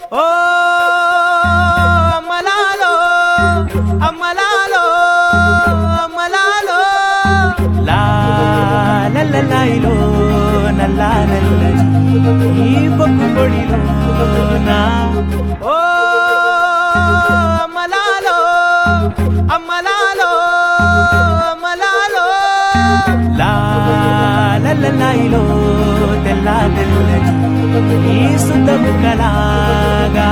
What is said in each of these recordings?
ఓ అమ్మలాలో అమ్మలాలో అమ్మలాలో లా లల్లలాయిలో నల్లా నల్లని ఈ బొగ్గు పొడిలో నా ఓ అమ్మలాలో అమ్మలాలో అమ్మలాలో లా లల్లలాయిలో తెల్లా తెల్లని ఈ సుద్దము కలాగా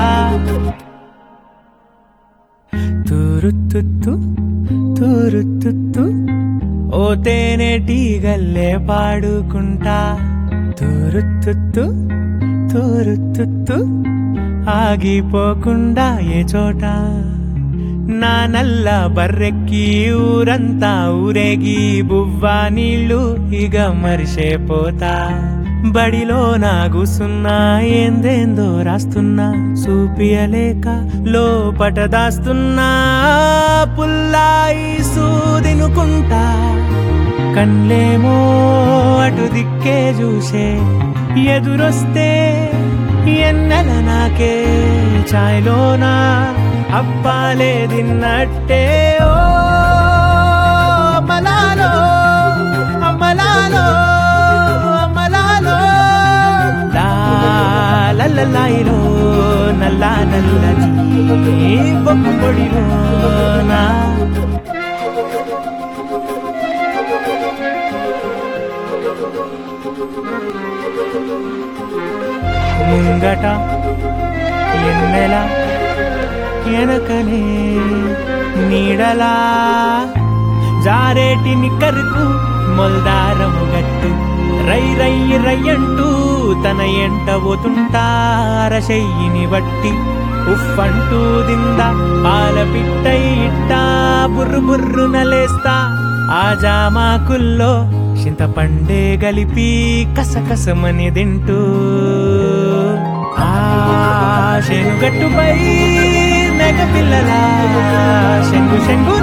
తూరుతుత్తు తూరుతుత్తు ఓ తేనెటీగల్లే పాడుకుంటా తూరుతుత్తు తూరుతుత్తు ఆగిపోకుండా ఏ చోట నా నల్ల బర్రెక్కి ఊరంతా ఊరేగి బువ్వా నీళ్ళు ఇక మరిసేపోతా బడిలో నా కూసున్నా ఏందేందో రాస్తున్నా చూపియలేక లోపట దాస్తున్నా పుల్లాయి సూదినుకుంటా కన్లేమో అటు దిక్కే చూసే ఎదురొస్తే ఎన్నెల నాకే ఛాయ్లోనా అప్పాలే తిన్నట్టే ఓ అమ్మలాలో అమ్మలాలో అమ్మలాలో లా లల్లలాయిలో నల్లా నల్లని ఈ బొగ్గు పొడిలో నా ముంగట ఎన్నెల ఎనకనే నీడలా జారేటి నిక్కరుకు మొల్దారము గట్టు రై రై రయ్యంటూ తన ఎంట పోతుంటారశయ్యిని బట్టి ఉఫ్ఫంటూ దింద పాల పిట్టై ఇట్టా బుర్రు బుర్రు నలేస్తా ఆ జామాకుల్లో చింతపండే గలిపి కసకసమని తింటూ ఆ శనుగట్టుపై నెగ పిల్లల శంగు శంగు